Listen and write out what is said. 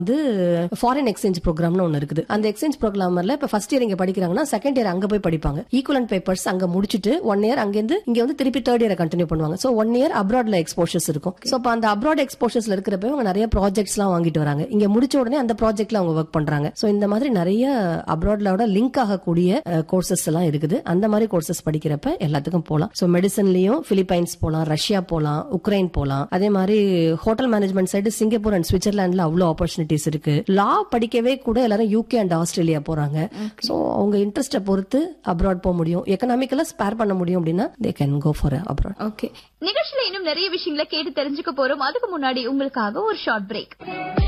வந்து foreign exchange ப்ரோக்ராம்னு ஒன்னு இருக்குது அந்த எக்ஸ்சேஞ்ச் ப்ரோக்ராம்ல இப்ப ஃபர்ஸ்ட் இயர் இங்க படிக்கிறாங்கன்னா செகண்ட் இயர் அங்க போய் படிப்பாங்க ஈக்குவலன் பேப்பர்ஸ் அங்க முடிச்சிட்டு ஒன் இயர் அங்கிருந்து இங்க வந்து திருப்பி தேர்ட் இயர் கண்டினியூ பண்ணுவாங்க சோ ஒன் இயர் அப்ராட்ல எக்ஸ்போஷர்ஸ் இருக்கும் சோ அப்ப அந்த அப்ராட் எக்ஸ்போஷர்ஸ்ல இருக்கிறப்ப அவங்க நிறைய ப்ராஜெக்ட்ஸ் எல்லாம் வாங்கிட்டு வராங்க இங்க முடிச்ச உடனே அந்த ப்ராஜெக்ட்ல அவங்க ஒர்க் பண்றாங்க சோ இந்த மாதிரி நிறைய அப்ராட்லோட லிங்க் ஆகக்கூடிய கோர்சஸ் எல்லாம் இருக்குது அந்த மாதிரி கோர்சஸ் படிக்கிறப்ப எல்லாத்துக்கும் போலாம் சோ மெடிசன்லயும் பிலிப்பைன்ஸ் போலாம் ரஷ்யா போலாம் உக்ரைன் போலாம் அதே மாதிரி hotel management side Singapore and சுவிட்சர்லாந்துல அவ்வளவு ஆப்பர்ச்சுனிட்டிஸ் இருக்கு லா படிக்கவே கூட எல்லாரும் யூகே அண்ட் ஆஸ்திரேலியா போறாங்க சோ அவங்க இன்ட்ரெஸ்ட பொறுத்து அப்ராட் போக முடியும் எக்கனாமிக்கலா ஸ்பேர் பண்ண முடியும் அப்படின்னா they can go for abroad okay நிகழ்ச்சியில இன்னும் நிறைய விஷயங்களை கேட்டு தெரிஞ்சுக்க போறோம் அதுக்கு முன்னாடி உங்களுக்காக ஒரு ஷார்ட் பிரேக்